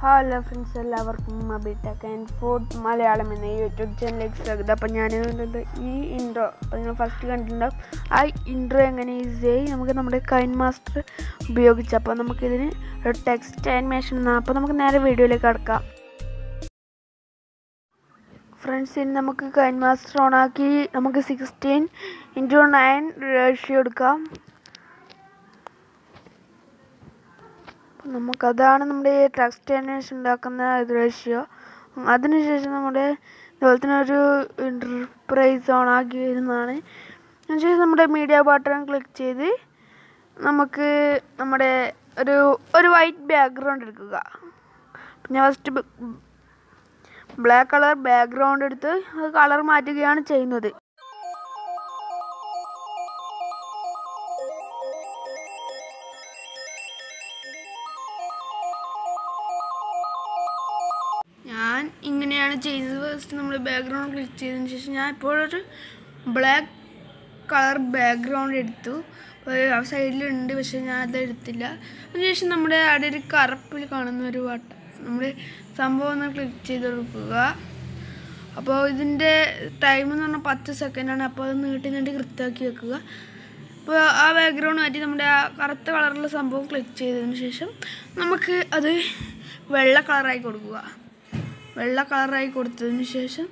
hello friends എല്ലാവർക്കും മബിടെക് and food Malayalam എന്ന YouTube ചാനലിലേക്ക് സ്വാഗതം അപ്പം ഞാൻ കണ്ടത് ഈ ഇൻട്രോ അപ്പോൾ നിങ്ങൾ ഫസ്റ്റ് കണ്ടിട്ടുണ്ടാവും ആ ഇൻട്രോ എങ്ങനെ ഈസിയായി നമുക്ക് നമ്മുടെ കൈൻ മാസ്റ്റർ ഉപയോഗിച്ച് അപ്പോൾ നമുക്കിതിന് ഒരു ടെക്സ്റ്റ് ആനിമേഷൻ എന്നാണ് അപ്പോൾ നമുക്ക് നേരെ വീഡിയോയിലേക്ക് കടക്കാം ഫ്രണ്ട്സ് ഇനി നമുക്ക് കൈൻ മാസ്റ്റർ ഓണാക്കി നമുക്ക് സിക്സ്റ്റീൻ ഇൻറ്റു നയൻ റേഷ്യോ എടുക്കാം നമുക്കതാണ് നമ്മുടെ ടെക്സ്റ്റ് ആനിമേഷൻ ഉണ്ടാക്കുന്ന ഇത് റേഷ്യോ അതിനുശേഷം നമ്മുടെ അതുപോലെ തന്നെ ഒരു ഇൻ്റർപ്രൈസ് ഓൺ ആക്കി വരുന്നതാണ് അതിനുശേഷം നമ്മുടെ മീഡിയ ബട്ടൺ ക്ലിക്ക് ചെയ്ത് നമുക്ക് നമ്മുടെ ഒരു ഒരു വൈറ്റ് ബാക്ക്ഗ്രൗണ്ട് എടുക്കുക പിന്നെ ഫസ്റ്റ് ബ്ലാക്ക് കളർ ബാക്ക്ഗ്രൗണ്ട് എടുത്ത് അത് കളർ മാറ്റുകയാണ് ചെയ്യുന്നത് ഞാൻ ഇങ്ങനെയാണ് ചെയ്യുന്നത് ഫസ്റ്റ് നമ്മൾ ബാക്ക്ഗ്രൗണ്ട് ക്ലിക്ക് ചെയ്തതിന് ശേഷം ഞാൻ ഇപ്പോഴൊരു ബ്ലാക്ക് കളർ ബാക്ക്ഗ്രൗണ്ട് എടുത്തു അപ്പോൾ ആ സൈഡിലുണ്ട് പക്ഷേ ഞാൻ അത് എടുത്തില്ല അതിനുശേഷം നമ്മുടെ അവിടെ ഒരു കറുപ്പിൽ കാണുന്ന ഒരു വട്ടം നമ്മുടെ സംഭവം ഒന്ന് ക്ലിക്ക് ചെയ്ത് കൊടുക്കുക അപ്പോൾ ഇതിൻ്റെ ടൈം എന്ന് പറഞ്ഞാൽ പത്ത് സെക്കൻഡാണ് അപ്പോൾ അത് നീട്ടി നീട്ടി കൃത്യമാക്കി വെക്കുക അപ്പോൾ ആ ബാക്ക്ഗ്രൗണ്ട് മാറ്റി നമ്മുടെ ആ കറുത്ത കളറുള്ള സംഭവം ക്ലിക്ക് ചെയ്തതിന് ശേഷം നമുക്ക് അത് വെള്ള കളറായി കൊടുക്കുക വെള്ള കളറായി കൊടുത്തതിന് ശേഷം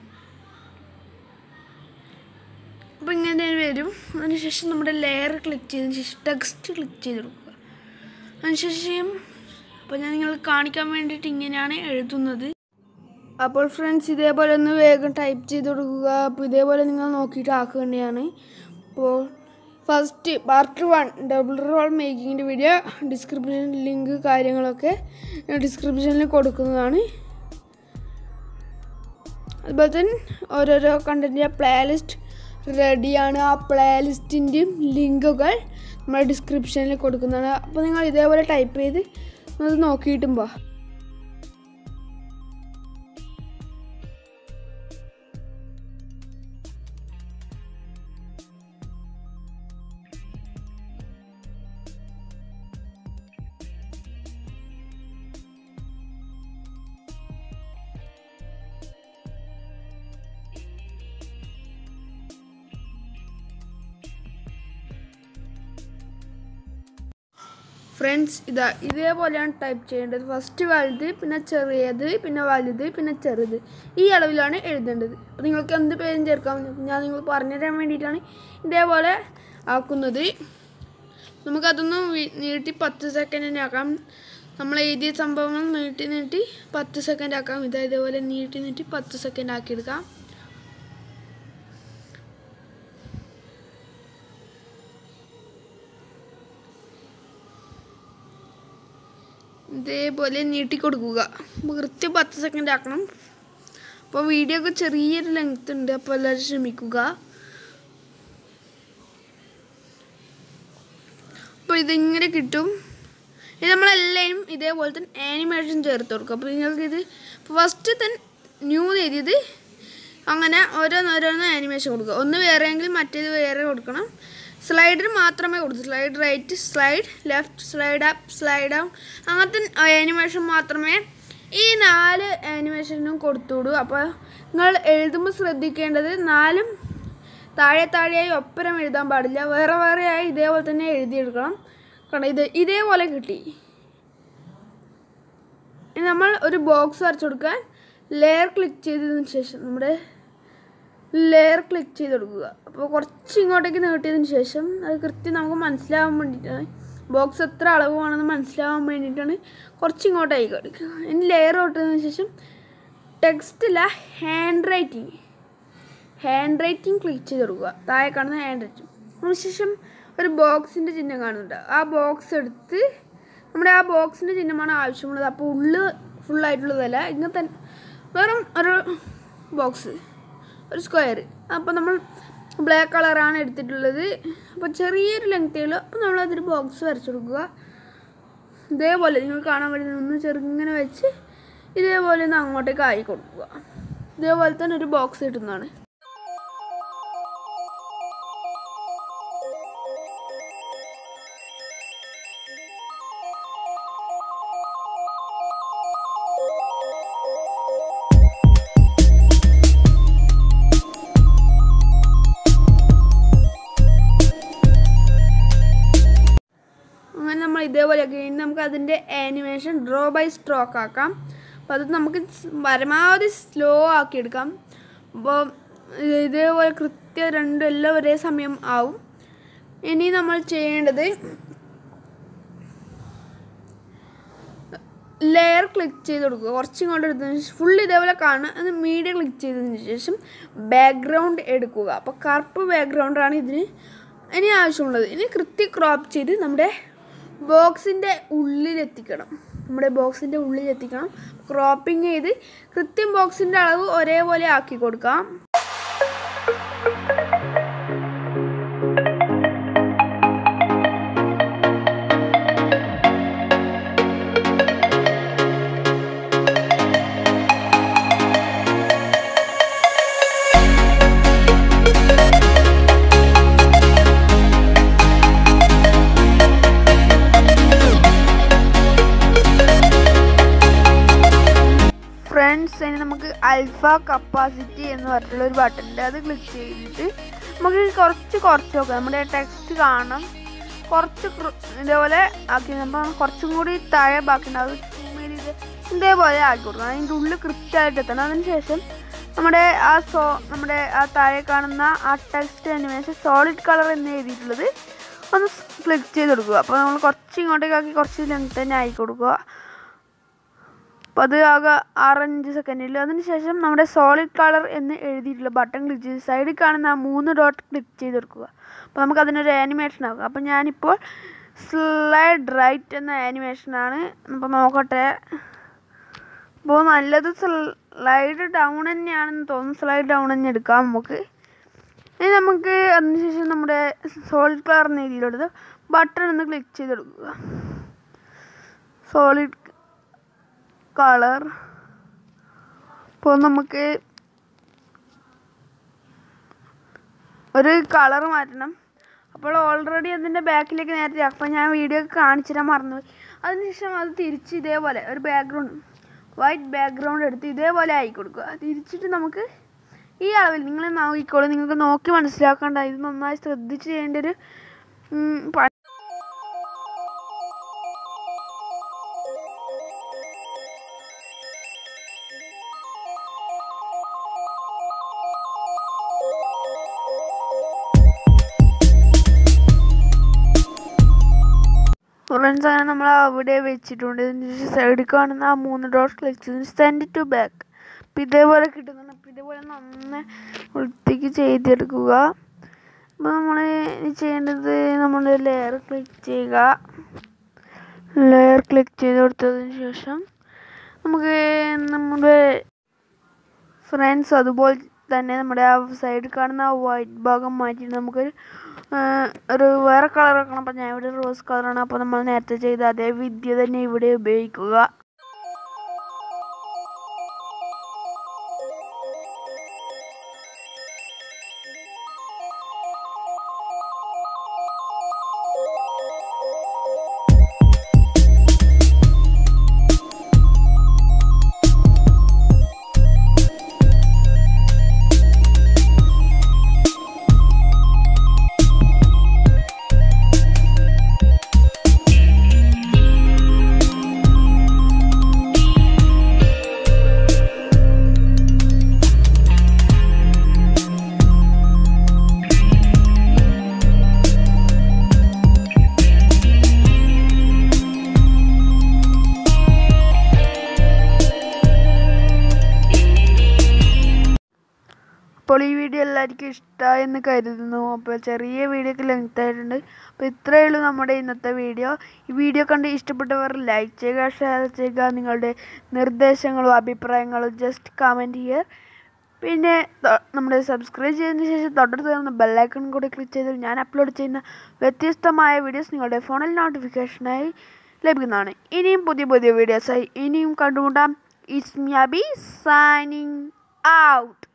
അപ്പോൾ ഇങ്ങനെ വരും അതിനുശേഷം നമ്മുടെ ലെയർ ക്ലിക്ക് ചെയ്തതിന് ശേഷം ടെക്സ്റ്റ് ക്ലിക്ക് ചെയ്ത് കൊടുക്കുക അതിനുശേഷം അപ്പോൾ ഞാൻ നിങ്ങൾക്ക് കാണിക്കാൻ വേണ്ടിയിട്ട് ഇങ്ങനെയാണ് എഴുതുന്നത് അപ്പോൾ ഫ്രണ്ട്സ് ഇതേപോലെ ഒന്ന് വേഗം ടൈപ്പ് ചെയ്ത് കൊടുക്കുക അപ്പോൾ ഇതേപോലെ നിങ്ങൾ നോക്കിയിട്ട് ആക്കേണ്ടതാണ് അപ്പോൾ first part one double role മേക്കിങ്ങിൻ്റെ വീഡിയോ ഡിസ്ക്രിപ്ഷൻ ലിങ്ക് കാര്യങ്ങളൊക്കെ ഡിസ്ക്രിപ്ഷനിൽ കൊടുക്കുന്നതാണ് അതുപോലെ തന്നെ ഓരോരോ കണ്ടൻറ്റിൻ്റെ പ്ലേലിസ്റ്റ് റെഡിയാണ് ആ പ്ലേലിസ്റ്റിൻ്റെയും ലിങ്കുകൾ നമ്മുടെ ഡിസ്ക്രിപ്ഷനിൽ കൊടുക്കുന്നതാണ് അപ്പോൾ നിങ്ങൾ ഇതേപോലെ ടൈപ്പ് ചെയ്ത് അത് നോക്കിയിട്ടും പോ ഫ്രണ്ട്സ് ഇതാ ഇതേപോലെയാണ് ടൈപ്പ് ചെയ്യേണ്ടത് ഫസ്റ്റ് വലുത് പിന്നെ ചെറിയത് പിന്നെ വലുത് പിന്നെ ചെറുത് ഈ അളവിലാണ് എഴുതേണ്ടത് അപ്പോൾ നിങ്ങൾക്ക് എന്ത് പേരും ചേർക്കാം ഞാൻ നിങ്ങൾ പറഞ്ഞു തരാൻ വേണ്ടിയിട്ടാണ് ഇതേപോലെ ആക്കുന്നത് നമുക്കതൊന്ന് നീട്ടി പത്ത് സെക്കൻഡിന് ആക്കാം നമ്മൾ എഴുതിയ സംഭവങ്ങൾ നീട്ടി നീട്ടി പത്ത് സെക്കൻഡ് ആക്കാം ഇതാ ഇതേപോലെ നീട്ടി നീട്ടി പത്ത് സെക്കൻഡ് ആക്കിയെടുക്കാം ഇതേപോലെ നീട്ടി കൊടുക്കുക അപ്പോൾ കൃത്യം പത്ത് സെക്കൻഡ് ആക്കണം അപ്പോൾ വീഡിയോ ഒക്കെ ചെറിയൊരു ലെങ്ത് ഉണ്ട് അപ്പോൾ എല്ലാവരും ശ്രമിക്കുക അപ്പോൾ ഇതിങ്ങനെ കിട്ടും ഇത് നമ്മളെല്ലാവരും ഇതേപോലെ തന്നെ ആനിമേഷൻ ചേർത്ത് കൊടുക്കും അപ്പോൾ നിങ്ങൾക്ക് ഇത് ഫസ്റ്റ് തന്നെ ന്യൂ എഴുതിയത് അങ്ങനെ ഓരോന്നോരോന്ന് ആനിമേഷൻ കൊടുക്കുക ഒന്ന് വേറെയെങ്കിൽ മറ്റേത് വേറെ കൊടുക്കണം സ്ലൈഡിന് മാത്രമേ കൊടുത്തു slide right slide left slide up slide down അങ്ങനത്തെ ആനിമേഷൻ മാത്രമേ ഈ നാല് ആനിമേഷനും കൊടുത്തുവിടൂ അപ്പോൾ നിങ്ങൾ എഴുതുമ്പോൾ ശ്രദ്ധിക്കേണ്ടത് നാലും താഴെ താഴെയായി ഒപ്പരം എഴുതാൻ പാടില്ല വേറെ വേറെയായി ഇതേപോലെ തന്നെ എഴുതിയെടുക്കണം കാരണം ഇത് ഇതേപോലെ കിട്ടി ഇനി നമ്മൾ ഒരു ബോക്സ് വരച്ചു കൊടുക്കാൻ ലെയർ ക്ലിക്ക് ചെയ്തതിന് ശേഷം നമ്മുടെ ലെയർ ക്ലിക്ക് ചെയ്ത് കൊടുക്കുക അപ്പോൾ കുറച്ച് ഇങ്ങോട്ടേക്ക് നീട്ടിയതിന് ശേഷം അത് കൃത്യം നമുക്ക് മനസ്സിലാവാൻ വേണ്ടിയിട്ടാണ് ബോക്സ് എത്ര അളവ് വേണമെന്ന് മനസ്സിലാവാൻ വേണ്ടിയിട്ടാണ് കുറച്ച് ഇങ്ങോട്ടായി കൊടുക്കുക ഇനി ലെയർ തൊട്ടതിന് ശേഷം ടെക്സ്റ്റില്ല handwriting handwriting click ചെയ്ത് കൊടുക്കുക താഴെ കാണുന്ന ഹാൻഡ് റൈറ്റിംഗ് അതിനുശേഷം ഒരു ബോക്സിൻ്റെ ചിഹ്നം കാണുന്നുണ്ട് ആ ബോക്സ് എടുത്ത് നമ്മുടെ ആ ബോക്സിൻ്റെ ചിഹ്നമാണ് ആവശ്യമുള്ളത് അപ്പോൾ ഉള്ളു ഫുള്ളായിട്ടുള്ളതല്ല ഇങ്ങനത്തെ വെറും ഒരു ബോക്സ് ഒരു സ്ക്വയർ അപ്പോൾ നമ്മൾ ബ്ലാക്ക് കളറാണ് എടുത്തിട്ടുള്ളത് അപ്പോൾ ചെറിയൊരു ലെങ്ത്തേ ഉള്ളൂ അപ്പോൾ നമ്മൾ അതൊരു ബോക്സ് വരച്ചു കൊടുക്കുക ഇതേപോലെ നിങ്ങൾ കാണാൻ പറ്റുന്ന ഒന്ന് ചെറുങ്ങനെ വെച്ച് ഇതേപോലെ ഒന്ന് അങ്ങോട്ടേക്ക് ആയി കൊടുക്കുക ഇതേപോലെ തന്നെ ഒരു ബോക്സ് കിട്ടുന്നതാണ് നമുക്ക് അതിൻ്റെ ആനിമേഷൻ ഡ്രോ ബൈ സ്ട്രോക്ക് ആക്കാം അപ്പോൾ അത് നമുക്ക് സ് പരമാവധി സ്ലോ ആക്കി എടുക്കാം അപ്പോൾ ഇതേപോലെ കൃത്യം രണ്ടും എല്ലാം ഒരേ സമയം ആവും ഇനി നമ്മൾ ചെയ്യേണ്ടത് ലെയർ ക്ലിക്ക് ചെയ്ത് കൊടുക്കുക കുറച്ചും ഇങ്ങോട്ട് എടുത്തതിന് ശേഷം ഫുൾ ഇതേപോലെ കാണുക അത് മീഡിയ ക്ലിക്ക് ചെയ്തതിന് ശേഷം ബാക്ക്ഗ്രൗണ്ട് എടുക്കുക അപ്പോൾ കറുപ്പ് ബാക്ക്ഗ്രൗണ്ടാണ് ഇതിന് ഇനി ആവശ്യമുള്ളത് ഇനി കൃത്യം ക്രോപ്പ് ചെയ്ത് നമ്മുടെ ബോക്സിൻ്റെ ഉള്ളിലെത്തിക്കണം നമ്മുടെ ബോക്സിൻ്റെ ഉള്ളിലെത്തിക്കണം ക്രോപ്പിംഗ് ചെയ്ത് കൃത്യം ബോക്സിൻ്റെ അളവ് ഒരേപോലെ ആക്കി കൊടുക്കാം ഫ്രണ്ട്സ് ഇനി നമുക്ക് അൽഫ കപ്പാസിറ്റി എന്ന് പറഞ്ഞിട്ടുള്ള ഒരു ബട്ടൺ ഉണ്ട് അത് ക്ലിക്ക് ചെയ്തിട്ട് നമുക്ക് കുറച്ച് കുറച്ച് നോക്കാം നമ്മുടെ ടെക്സ്റ്റ് കാണാം കുറച്ച് ക്ര- ഇതേപോലെ ആക്കി നമ്മൾ കുറച്ചും കൂടി താഴെ ബാക്കിയുണ്ടാവും zoom ചെയ്ത് ഇതേപോലെ ആക്കി കൊടുക്കണം അതിൻ്റെ ഉള്ളിൽ കൃത്യമായിട്ട് എത്തണം അതിന് ശേഷം നമ്മുടെ ആ സോ നമ്മുടെ ആ താഴെ കാണുന്ന ആ ടെക്സ്റ്റ് അനിമേഷൻ സോളിഡ് കളർ എന്ന് എഴുതിയിട്ടുള്ളത് ഒന്ന് ക്ലിക്ക് ചെയ്ത് കൊടുക്കുക അപ്പോൾ നമ്മൾ കുറച്ച് ഇങ്ങോട്ടേക്ക് ആക്കി കുറച്ച് ലെങ്ത് തന്നെ ആക്കി കൊടുക്കുക അപ്പോൾ അത് ആകെ ആറഞ്ച് സെക്കൻഡിൽ അതിനുശേഷം നമ്മുടെ സോളിഡ് കളർ എന്ന് എഴുതിയിട്ടുള്ള ബട്ടൺ ക്ലിക്ക് ചെയ്ത് സൈഡിൽ കാണുന്ന ആ മൂന്ന് ഡോട്ട് ക്ലിക്ക് ചെയ്ത് കൊടുക്കുക അപ്പോൾ നമുക്ക് അതിനൊരു ആനിമേഷൻ ആക്കുക അപ്പോൾ ഞാനിപ്പോൾ സ്ലൈഡ് റൈറ്റ് എന്ന ആനിമേഷനാണ് അപ്പോൾ നോക്കട്ടെ അപ്പോൾ നല്ലത് സ്ലൈഡ് ഡൗൺ തന്നെയാണെന്ന് തോന്നുന്നു സ്ലൈഡ് ഡൗൺ തന്നെ എടുക്കാം നമുക്ക് ഇനി നമുക്ക് അതിനുശേഷം നമ്മുടെ സോളിഡ് കളർ എന്ന രീതിയിലെടുത്ത് ബട്ടൺ ഒന്ന് ക്ലിക്ക് ചെയ്ത് കൊടുക്കുക സോളിഡ് കളർ ഇപ്പോൾ നമുക്ക് ഒരു കളർ മാറ്റണം അപ്പോൾ ഓൾറെഡി അതിൻ്റെ ബാക്കിലേക്ക് നേരത്തെ അപ്പോൾ ഞാൻ വീഡിയോ കാണിച്ചിരാൻ മറന്നുപോയി അതിനുശേഷം അത് തിരിച്ച് ഇതേപോലെ ഒരു ബാക്ക്ഗ്രൗണ്ട് വൈറ്റ് ബാക്ക്ഗ്രൗണ്ട് എടുത്ത് ഇതേപോലെ ആയി കൊടുക്കുക തിരിച്ചിട്ട് നമുക്ക് ഈ അളവിൽ നിങ്ങൾ നോക്കിക്കോളൂ നിങ്ങൾക്ക് നോക്കി മനസ്സിലാക്കേണ്ട ഇത് നന്നായി ശ്രദ്ധിച്ച് ചെയ്യേണ്ട ഒരു ഉം, പ- ഫ്രണ്ട്സ് അങ്ങനെ നമ്മൾ അവിടെ വെച്ചിട്ടുണ്ട് ഇതിന് സൈഡിൽ കാണുന്ന ആ മൂന്ന് ഡോട്ട് ക്ലിക്ക് ചെയ്ത് സെൻഡ് ടു ബാക്ക് അപ്പം ഇതേപോലെ കിട്ടുന്നുണ്ട് അപ്പം ഇതേപോലെ നന്നായി വൃത്തിക്ക് ചെയ്തെടുക്കുക അപ്പോൾ നമ്മൾ ഇനി ചെയ്യേണ്ടത് നമ്മൾ ലെയർ ക്ലിക്ക് ചെയ്യുക ലെയർ ക്ലിക്ക് ചെയ്ത് കൊടുത്തതിന് ശേഷം നമുക്ക് നമ്മുടെ ഫ്രണ്ട്സ് അതുപോലെ തന്നെ നമ്മുടെ ആ സൈഡിൽ കാണുന്ന ആ വൈറ്റ് ഭാഗം മാറ്റിയിട്ട് നമുക്കൊരു ആ, ഒരു വേറെ കളർ വെക്കണം അപ്പോൾ ഞാൻ ഇവിടെ റോസ് കളറാണ് അപ്പോൾ നമ്മൾ നേരത്തെ ചെയ്ത അതേ വിദ്യ തന്നെ ഇവിടെ ഉപയോഗിക്കുക അപ്പോൾ ഈ വീഡിയോ എല്ലാവർക്കും ഇഷ്ടമായി എന്ന് കരുതുന്നു അപ്പോൾ ചെറിയ വീഡിയോക്ക് ലെങ്ത് ആയിട്ടുണ്ട് അപ്പോൾ ഇത്രയേ ഉള്ളൂ നമ്മുടെ ഇന്നത്തെ വീഡിയോ ഈ വീഡിയോ കണ്ട് ഇഷ്ടപ്പെട്ടവർ ലൈക്ക് ചെയ്യുക ഷെയർ ചെയ്യുക നിങ്ങളുടെ നിർദ്ദേശങ്ങളും അഭിപ്രായങ്ങളും ജസ്റ്റ് കമൻറ്റ് ചെയ്യുക പിന്നെ തൊ- നമ്മുടെ സബ്സ്ക്രൈബ് ചെയ്തതിന് ശേഷം തൊട്ടടുത്ത് കാണുന്ന ബെല്ലൈക്കൺ കൂടി ക്ലിക്ക് ചെയ്ത് ഞാൻ അപ്ലോഡ് ചെയ്യുന്ന വ്യത്യസ്തമായ വീഡിയോസ് നിങ്ങളുടെ ഫോണിൽ നോട്ടിഫിക്കേഷനായി ലഭിക്കുന്നതാണ് ഇനിയും പുതിയ പുതിയ വീഡിയോസായി ഇനിയും കണ്ടുമുട്ടാം it's me Abi signing out